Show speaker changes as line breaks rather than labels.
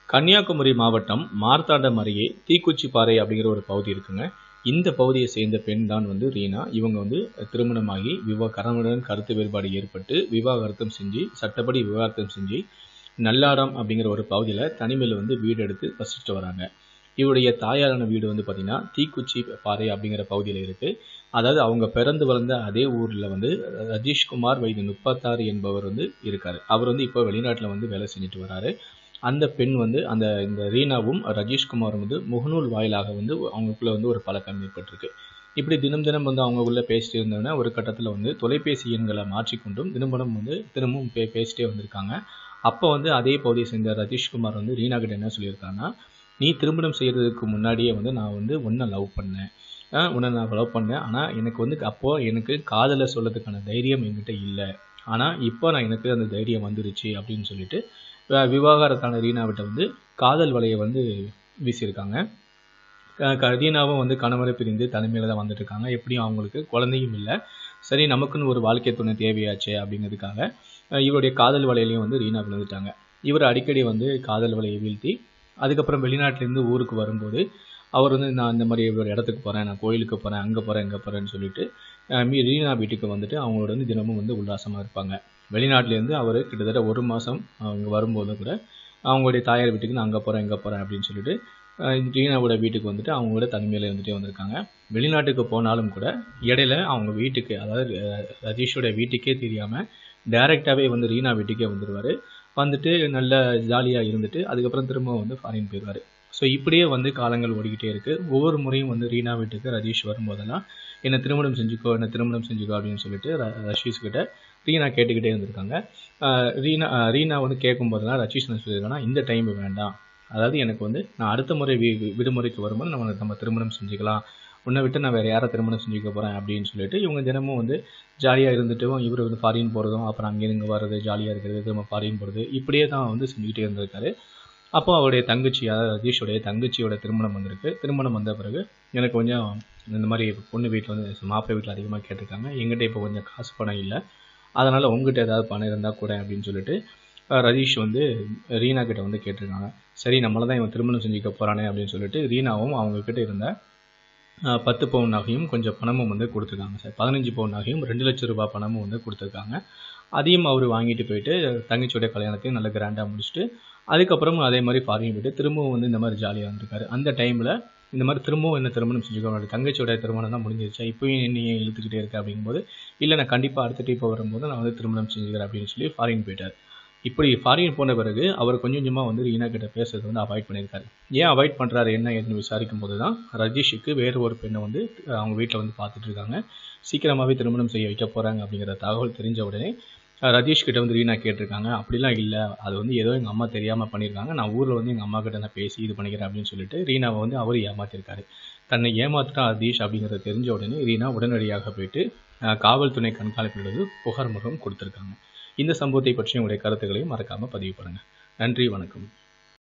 கன்னியாகுமரி மாவட்டம் மார்த்தாண்டம் அருகே தீக்குச்சிப்பாறை அப்படிங்கிற ஒரு பகுதி இருக்குங்க இந்த பகுதியை சேர்ந்த பெண் தான் வந்து ரீனா இவங்க வந்து திருமணமாகி விவா கணவனுடன் கருத்து வேறுபாடு ஏற்பட்டு விவாகரத்தம் செஞ்சு சட்டப்படி விவாகரத்தம் செஞ்சு நல்லாடம் அப்படிங்கிற ஒரு பகுதியில் தனிமையில் வந்து வீடு எடுத்து வசிச்சுட்டு வராங்க இவருடைய தாயாரான வீடு வந்து பார்த்திங்கன்னா தீக்குச்சி பாறை அப்படிங்கிற பகுதியில் இருக்குது அதாவது அவங்க பிறந்து வளர்ந்த அதே ஊரில் வந்து ரஜீஷ்குமார் வயது முப்பத்தாறு என்பவர் வந்து இருக்கார் அவர் வந்து இப்போ வெளிநாட்டில் வந்து வேலை செஞ்சுட்டு வராரு அந்த பெண் வந்து அந்த இந்த ரீனாவும் ரஜீஷ்குமாரும் வந்து முகநூல் வாயிலாக வந்து அவங்களுக்குள்ள வந்து ஒரு பழக்கம் ஏற்பட்டிருக்கு இப்படி தினம் தினம் வந்து அவங்க உள்ள பேசிட்டு இருந்தோன்னா ஒரு கட்டத்தில் வந்து தொலைபேசி எண்களை மாற்றிக்கொண்டும் தினமும் வந்து திரும்பவும் பே பேசிட்டே வந்திருக்காங்க அப்போ வந்து அதே பகுதியை சேர்ந்த ரஜீஷ்குமார் வந்து ரீனா கிட்ட என்ன சொல்லியிருக்காங்கன்னா நீ திருமணம் செய்கிறதுக்கு முன்னாடியே வந்து நான் வந்து உன்னை லவ் பண்ணேன் உன்னை நான் லவ் பண்ணேன் ஆனால் எனக்கு வந்து அப்போது எனக்கு காதலை சொல்கிறதுக்கான தைரியம் என்கிட்ட இல்லை ஆனால் இப்போ நான் எனக்கு அந்த தைரியம் வந்துருச்சு அப்படின்னு சொல்லிட்டு விவாகரத்தான ரீனாவிட்ட வந்து காதல் வலையை வந்து வீசியிருக்காங்க ரீனாவும் வந்து கணவரை பிரிந்து தனிமையில் தான் வந்துட்டு இருக்காங்க எப்படியும் அவங்களுக்கு குழந்தையும் இல்லை சரி நமக்குன்னு ஒரு வாழ்க்கை துணை தேவையாச்சே அப்படிங்கிறதுக்காக இவருடைய காதல் வலையிலையும் வந்து ரீனா விழுந்துட்டாங்க இவர் அடிக்கடி வந்து காதல் வலையை வீழ்த்தி அதுக்கப்புறம் வெளிநாட்டிலேருந்து ஊருக்கு வரும்போது அவர் வந்து நான் இந்த மாதிரி ஒரு இடத்துக்கு போகிறேன் நான் கோயிலுக்கு போகிறேன் அங்கே போகிறேன் இங்கே போகிறேன்னு சொல்லிட்டு மீ ரீனா வீட்டுக்கு வந்துட்டு அவங்களோட வந்து தினமும் வந்து உல்லாசமாக இருப்பாங்க வெளிநாட்டிலேருந்து அவர் கிட்டத்தட்ட ஒரு மாதம் அவங்க வரும்போது கூட அவங்களுடைய தாயார் வீட்டுக்கு நான் அங்கே போகிறேன் இங்கே போகிறேன் அப்படின்னு சொல்லிட்டு ரீனாவோட வீட்டுக்கு வந்துட்டு அவங்களோட தனிமையில் இருந்துகிட்டே வந்திருக்காங்க வெளிநாட்டுக்கு போனாலும் கூட இடையில அவங்க வீட்டுக்கு அதாவது ரஜீஷோட வீட்டுக்கே தெரியாமல் டைரெக்டாகவே வந்து ரீனா வீட்டுக்கே வந்துடுவார் வந்துட்டு நல்ல ஜாலியாக இருந்துட்டு அதுக்கப்புறம் திரும்ப வந்து ஃபாரின் போயிடுவார் ஸோ இப்படியே வந்து காலங்கள் ஓடிக்கிட்டே இருக்குது ஒவ்வொரு முறையும் வந்து ரீனா வீட்டுக்கு ரஜீஷ் வரும்போதெல்லாம் என்னை திருமணம் செஞ்சுக்கோ என்னை திருமணம் செஞ்சுக்கோ அப்படின்னு சொல்லிட்டு ரஷீஷ் கிட்ட ரீனா கேட்டுக்கிட்டே இருந்திருக்காங்க ரீனா ரீனா வந்து கேட்கும் போதெல்லாம் ரஷீஷ் என்ன சொல்லியிருக்காங்கன்னா இந்த டைம் வேண்டாம் அதாவது எனக்கு வந்து நான் அடுத்த முறை வி விடுமுறைக்கு வரும்போது நம்ம நம்ம திருமணம் செஞ்சுக்கலாம் உன்னை விட்டு நான் வேறு யாரை திருமணம் செஞ்சுக்க போகிறேன் அப்படின்னு சொல்லிட்டு இவங்க தினமும் வந்து ஜாலியாக இருந்துட்டும் இவர் வந்து ஃபாரின் போகிறதும் அப்புறம் அங்கே இங்கே வர்றது ஜாலியாக இருக்கிறது திரும்ப ஃபாரின் போகிறது இப்படியே தான் வந்து செஞ்சுக்கிட்டே இருந்திருக்காரு அப்போ அவருடைய தங்கச்சி அதாவது ரஜீஷோடைய தங்கச்சியோட திருமணம் வந்திருக்கு திருமணம் வந்த பிறகு எனக்கு கொஞ்சம் இந்த மாதிரி பொண்ணு வீட்டில் வந்து மாப்பிள்ளை வீட்டில் அதிகமாக கேட்டிருக்காங்க எங்கிட்ட இப்போ கொஞ்சம் காசு பணம் இல்லை அதனால் உங்ககிட்ட ஏதாவது பணம் இருந்தால் கூட அப்படின்னு சொல்லிட்டு ரஜீஷ் வந்து ரீனா கிட்ட வந்து கேட்டிருக்காங்க சரி நம்மளை தான் இவன் திருமணம் செஞ்சுக்க போகிறானே அப்படின்னு சொல்லிட்டு ரீனாவும் அவங்கக்கிட்ட இருந்த பத்து பவுன் நகையும் கொஞ்சம் பணமும் வந்து கொடுத்துருக்காங்க சார் பதினஞ்சு பவுன் நகையும் ரெண்டு லட்சம் ரூபாய் பணமும் வந்து கொடுத்துருக்காங்க அதையும் அவர் வாங்கிட்டு போயிட்டு தங்கச்சியோட கல்யாணத்தையும் நல்ல கிராண்டாக முடிச்சுட்டு அதுக்கப்புறம் அதே மாதிரி ஃபாரின் போயிட்டு திரும்பவும் வந்து இந்த மாதிரி ஜாலியாக இருந்திருக்காரு அந்த டைமில் இந்த மாதிரி திரும்பவும் என்ன திருமணம் செஞ்சுக்கோ தங்கச்சியோட திருமணம் தான் முடிஞ்சிருச்சா இப்போயும் என்னையே இழுத்துக்கிட்டே இருக்கு அப்படிங்கும்போது இல்லை நான் கண்டிப்பாக அடுத்த டைப் வரும்போது நான் வந்து திருமணம் செஞ்சுக்கிறேன் அப்படின்னு சொல்லி ஃபாரின் போயிட்டார் இப்படி ஃபாரின் போன பிறகு அவர் கொஞ்சம் கொஞ்சமாக வந்து ரீனா கிட்ட பேசுறது வந்து அவாய்ட் பண்ணியிருக்காரு ஏன் அவாய்ட் பண்ணுறாரு என்ன ஏதுன்னு விசாரிக்கும் போது தான் ரஜீஷுக்கு வேறு ஒரு பெண்ணை வந்து அவங்க வீட்டில் வந்து பார்த்துட்டு இருக்காங்க சீக்கிரமாகவே திருமணம் செய்ய வைக்க போகிறாங்க அப்படிங்கிற தகவல் தெரிஞ்ச உடனே ரஜீஷ் கிட்ட வந்து ரீனா கேட்டிருக்காங்க அப்படிலாம் இல்லை அது வந்து ஏதோ எங்கள் அம்மா தெரியாமல் பண்ணியிருக்காங்க நான் ஊரில் வந்து எங்கள் அம்மா கிட்ட நான் பேசி இது பண்ணிக்கிறேன் அப்படின்னு சொல்லிட்டு ரீனாவை வந்து அவர் ஏமாத்திருக்காரு தன்னை ஏமாத்துட்டா ரதீஷ் அப்படிங்கிறத தெரிஞ்ச உடனே ரீனா உடனடியாக போயிட்டு காவல்துறை கண்காணிப்பிலிருந்து புகார் முகம் கொடுத்துருக்காங்க இந்த சம்பவத்தை பற்றி உங்களுடைய கருத்துக்களையும் மறக்காமல் பதிவு பண்ணுங்கள் நன்றி வணக்கம்